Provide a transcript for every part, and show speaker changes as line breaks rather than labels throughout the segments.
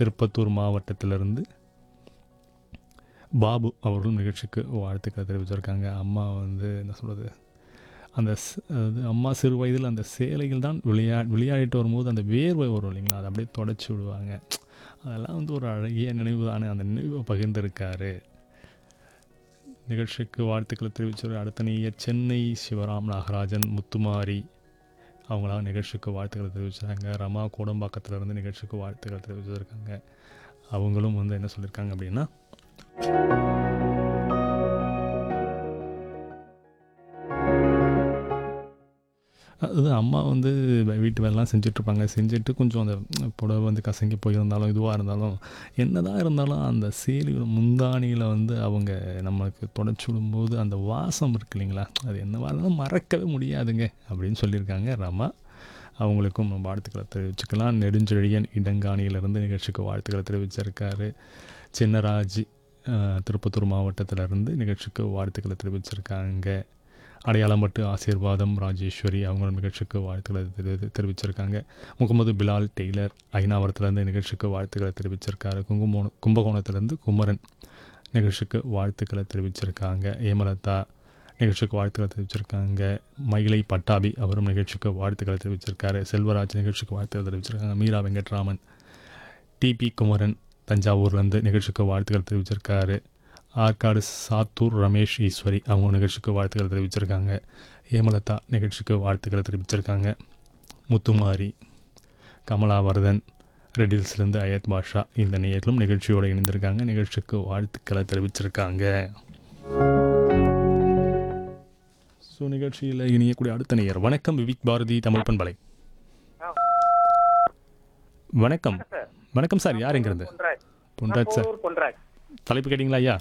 திருப்பத்தூர் மாவட்டத்திலிருந்து பாபு அவர்களும் நிகழ்ச்சிக்கு வாழ்த்துக்களை தெரிவிச்சிருக்காங்க அம்மா வந்து என்ன சொல்கிறது அந்த ஸ்- அதாவது அம்மா சிறு வயதில் அந்த சேலைகள் தான் விளையா விளையாடிட்டு வரும்போது அந்த வேர்வை வரும் இல்லைங்களா அதை அப்படியே தொடச்சி விடுவாங்க அதெல்லாம் வந்து ஒரு அழகிய நினைவு தானே அந்த நினைவை பகிர்ந்திருக்காரு நிகழ்ச்சிக்கு வாழ்த்துக்களை தெரிவிச்சார் அடுத்த நீயர் சென்னை சிவராம் நாகராஜன் முத்துமாரி அவங்களாம் நிகழ்ச்சிக்கு வாழ்த்துக்களை தெரிவிச்சாங்க ரமா கோடம்பாக்கத்துல இருந்து நிகழ்ச்சிக்கு வாழ்த்துக்கள் தெரிவிச்சிருக்காங்க அவங்களும் வந்து என்ன சொல்லியிருக்காங்க அப்படின்னா அது அம்மா வந்து வீட்டு வேலைலாம் செஞ்சிட்ருப்பாங்க செஞ்சுட்டு கொஞ்சம் அந்த புடவை வந்து கசங்கி போயிருந்தாலும் இதுவாக இருந்தாலும் என்னதான் இருந்தாலும் அந்த சேலியோட முந்தானியில் வந்து அவங்க நமக்கு தொடச்சி விடும்போது அந்த வாசம் இருக்கு இல்லைங்களா அது என்னவா இருந்தாலும் மறக்கவே முடியாதுங்க அப்படின்னு சொல்லியிருக்காங்க ரமா அவங்களுக்கும் நம்ம வாழ்த்துக்களை தெரிவிச்சுக்கலாம் நெடுஞ்செழியன் இடங்காணியிலிருந்து நிகழ்ச்சிக்கு வாழ்த்துக்களை தெரிவிச்சிருக்காரு சின்னராஜ் அஹ், திருப்பத்தூர் மாவட்டத்திலிருந்து நிகழ்ச்சிக்கு வாழ்த்துக்களை தெரிவிச்சிருக்காங்க அடையாளம்பட்டு ஆசீர்வாதம் ராஜேஸ்வரி அவங்களும் நிகழ்ச்சிக்கு வாழ்த்துக்களை தெரி- தெரிவிச்சிருக்காங்க முகமது பிலால் டெய்லர் ஐநாவரத்துலேருந்து நிகழ்ச்சிக்கு வாழ்த்துக்களை தெரிவிச்சிருக்காரு குங்குமோண கும்பகோணத்துலேருந்து குமரன் நிகழ்ச்சிக்கு வாழ்த்துக்களை தெரிவிச்சிருக்காங்க ஏமலதா நிகழ்ச்சிக்கு வாழ்த்துக்களை தெரிவிச்சிருக்காங்க மயிலை பட்டாபி அவரும் நிகழ்ச்சிக்கு வாழ்த்துக்களை தெரிவிச்சிருக்காரு செல்வராஜ் நிகழ்ச்சிக்கு வாழ்த்துக்களை தெரிவிச்சிருக்காங்க மீரா வெங்கட்ராமன் டிபி குமரன் தஞ்சாவூர்லேருந்து நிகழ்ச்சிக்கு வாழ்த்துக்கள் தெரிவிச்சிருக்காரு ஆற்காடு சாத்தூர் ரமேஷ் ஈஸ்வரி அவங்க நிகழ்ச்சிக்கு வாழ்த்துக்கள் தெரிவிச்சிருக்காங்க ஹேமலதா நிகழ்ச்சிக்கு வாழ்த்துக்களை தெரிவிச்சிருக்காங்க முத்துமாரி கமலாவர்தன் ரெடில்ஸ்லேருந்து அயத் பாஷா இந்த நேயர்களும் நிகழ்ச்சியோடு இணைந்திருக்காங்க நிகழ்ச்சிக்கு வாழ்த்துக்களை தெரிவிச்சிருக்காங்க ஸோ நிகழ்ச்சியில் இணையக்கூடிய அடுத்த நேயர் வணக்கம் விவிக் பாரதி தமிழ் பண்பலை வணக்கம்
சார்.
வணக்கம் சார் யார் எங்கிருந்து
பொன்ராஜ்
பொன்ராஜ் சார்
நான் பொன்ராஜ்
தலைப்பு கேட்டிங்களா ஐயா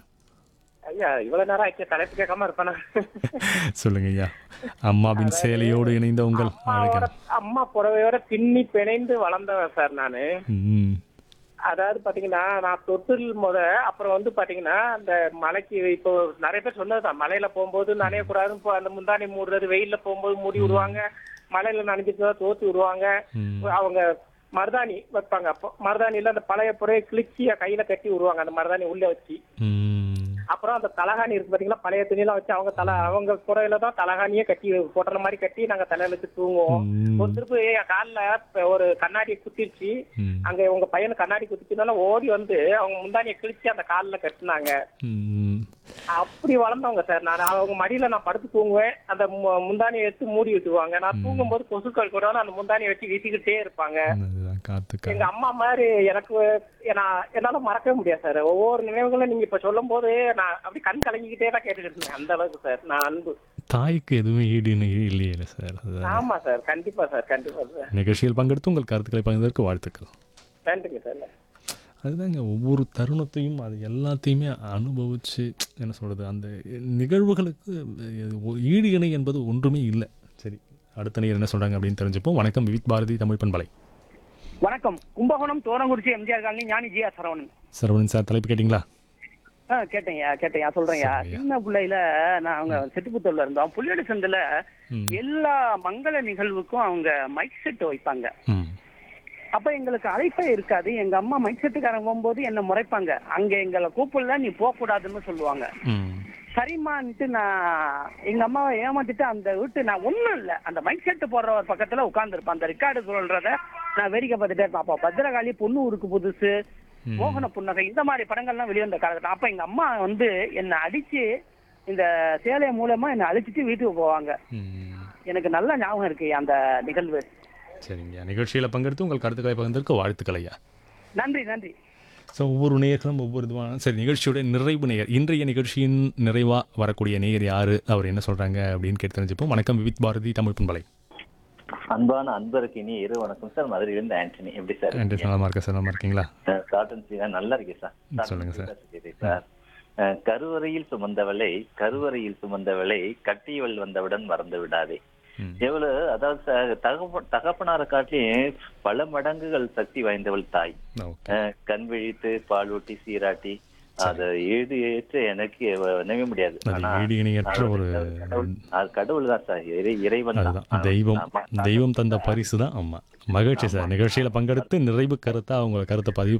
ஐயா இவ்வளவு நேரம் ஆச்சு தலைப்பு கேட்காம இருப்பானா
சொல்லுங்க ஐயா அம்மாவின் சேலையோடு இணைந்த உங்கள்
அம்மாவோட
அழகன்
அம்மா புடவையோட பின்னி பிணைந்து வளர்ந்தவன் சார் நானு
ம்
அதாவது பாத்தீங்கன்னா நான் தொட்டில் முத அப்புறம் வந்து பாத்தீங்கன்னா அந்த மலைக்கு இப்போ நிறைய பேர் சொன்னதுதான் மலையில போகும்போது நனையக்கூடாதுன்னு இப்போ அந்த முந்தானி மூடுறது வெயில்ல போகும்போது மூடி விடுவாங்க மலையில நனைஞ்சிட்டு தோத்து விடுவாங்க
ம்.
அவங்க மருதாணி வைப்பாங்க அப்போ மருதாணியில அந்த பழைய புறையை கிழிச்சி கையில கட்டி விடுவாங்க அந்த மருதாணி உள்ள வச்சு
ம்
அப்புறம் அந்த தலகாணி இருக்கு பாத்தீங்களா பழைய துணியெல்லாம் வச்சு அவங்க தலை அவங்க புறையில தான் தலகாணியே கட்டி போடுற மாதிரி கட்டி நாங்க தலையில வச்சு தூங்குவோம்
ம்.
ஒரு திருப்பு என் கால்ல இப்ப ஒரு கண்ணாடி குத்திருச்சு
ம்.
அங்க உங்க பையனு கண்ணாடி குத்திச்சுனால ஓடி வந்து அவங்க முந்தானியை கிழிச்சு அந்த கால்ல கட்டினாங்க
ம்.
அப்படி வளர்ந்தவங்க சார் நான் அவங்க மடியில நான் படுத்து தூங்குவேன் அந்த மு- முந்தானியை எடுத்து மூடி விட்டுருவாங்க நான் தூங்கும்போது கொசுக்கள் கூட அந்த முந்தானியை வச்சு வீசிக்கிட்டே இருப்பாங்க
அதுதான் காத்துக்கா
எங்க அம்மா மாதிரி எனக்கு நான் என்னால மறக்கவே முடியாது சார் ஒவ்வொரு நினைவுகளும் நீங்க இப்ப சொல்லும் போது நான் அப்படி கண் கலங்கிக்கிட்டே தான் கேட்டுட்டு இருந்தேன் அந்த அளவுக்கு சார் நான் அன்பு
தாய்க்கு எதுவுமே ஈடுன்னு இல்லையே சார் அதுதான்
ஆமா சார் கண்டிப்பா சார் கண்டிப்பா சார்
நிகழ்ச்சியில் பங்கெடுத்து உங்கள் கருத்துக்களை பகிர்ந்ததற்கு வாழ்த்துக்கள்
நன்றிங்க சார்
அதுதாங்க ஒவ்வொரு தருணத்தையும் அது எல்லாத்தையுமே அனுபவித்து என்ன சொல்கிறது அந்த நிகழ்வுகளுக்கு அஹ், ஈடு இணை என்பது ஒன்றுமே இல்லை சரி அடுத்த நேரம் என்ன சொல்கிறாங்க அப்படின்னு தெரிஞ்சுப்போம் வணக்கம் விவிக் பாரதி தமிழ் பண்பலை
வணக்கம் கும்பகோணம் தோரங்குறிச்சி எம்ஜிஆர் காலனி ஞானி ஜியா சரவணன்
சரவணன் சார் தலைப்பு கேட்டிங்களா
ஆ கேட்டேன்யா கேட்டேன்யா சொல்றேன்யா
சரியா.
சின்ன பிள்ளையில நான் அவங்க செட்டுப்புத்தூர்ல இருந்தோம் புள்ளியோட சந்தில
ம்.
எல்லா மங்கள நிகழ்வுக்கும் அவங்க மைக் செட் வைப்பாங்க
ம்
அப்ப எங்களுக்கு அழைப்பே இருக்காது எங்க அம்மா மைக் செட்டுக்காரங்க போகும்போது என்ன முறைப்பாங்க அங்க எங்களை கூப்பிடல நீ போக கூடாதுன்னு சொல்லுவாங்க
ம்
சரிம்மான்ட்டு நான் எங்க அம்மாவை ஏமாத்திட்டு அந்த விட்டு நான் ஒண்ணும் இல்ல அந்த மைக் செட்டு போடுற ஒரு பக்கத்துல உட்கார்ந்துருப்பேன் அந்த ரெக்கார்டு சொல்றத நான் வேடிக்கை பார்த்துட்டே இருப்பேன் அப்ப பத்திரகாளி பொண்ணு ஊருக்கு புதுசு
ம்.
மோகன புன்னகை இந்த மாதிரி படங்கள்லாம் வெளிவந்த காலகட்டம் அப்ப எங்க அம்மா வந்து என்னை அடிச்சு இந்த சேலை மூலமா என்னை அழிச்சிட்டு வீட்டுக்கு போவாங்க
ம்
எனக்கு நல்ல ஞாபகம் இருக்கு அந்த நிகழ்வு
சரிங்க நிகழ்ச்சியில் பங்கெடுத்து உங்கள் கருத்துக்களை பகிர்ந்ததற்கு வாழ்த்துக்கள் ஐயா
நன்றி நன்றி
ஸோ ஒவ்வொரு நேயர்களும் ஒவ்வொரு இதுவான சரி நிகழ்ச்சியோட நிறைவு நேயர் இன்றைய நிகழ்ச்சியின் நிறைவாக வரக்கூடிய நேயர் யார் அவர் என்ன சொல்கிறாங்க அப்படின்னு கேட்டு தெரிஞ்சுப்போம் வணக்கம் விவித் பாரதி தமிழ் பண்பலை
அன்பான அன்பருக்கு இனி இரு வணக்கம் சார் மதுரையிலிருந்து ஆண்டனி எப்படி சார்
நன்றி நலமா இருக்கா சார் நலமா இருக்கீங்களா
காட்டன் சீனா நல்லா இருக்கு சார்
ம், சொல்லுங்க சார்.
சரி சார் அஹ், கருவறையில் சுமந்தவளை கருவறையில் சுமந்தவளை கட்டியவள் வந்தவுடன் மறந்து விடாதே
ம்.
எவ்வளவு அதாவது சார், தகப்ப தகப்பனாரை காட்டியும் பல மடங்குகள் சக்தி வாய்ந்தவள் தாய்
ஓகே
அஹ், கண் விழித்து பாலூட்டி சீராட்டி அதை எழுதி ஏற்று எனக்கு நினைவே முடியாது
அது
ஆனா
ஈடு இணையற்ற ஒரு
கடவுள் அது கடவுள் தான் சார் இறை இறைவன் தான்.
அதுதான் தெய்வம்
ஆமா.
தெய்வம் தந்த பரிசு தான் அம்மா மகிழ்ச்சி சார் நிகழ்ச்சியில் பங்கெடுத்து நிறைவு கருத்தாக அவங்க கருத்தை பதிவு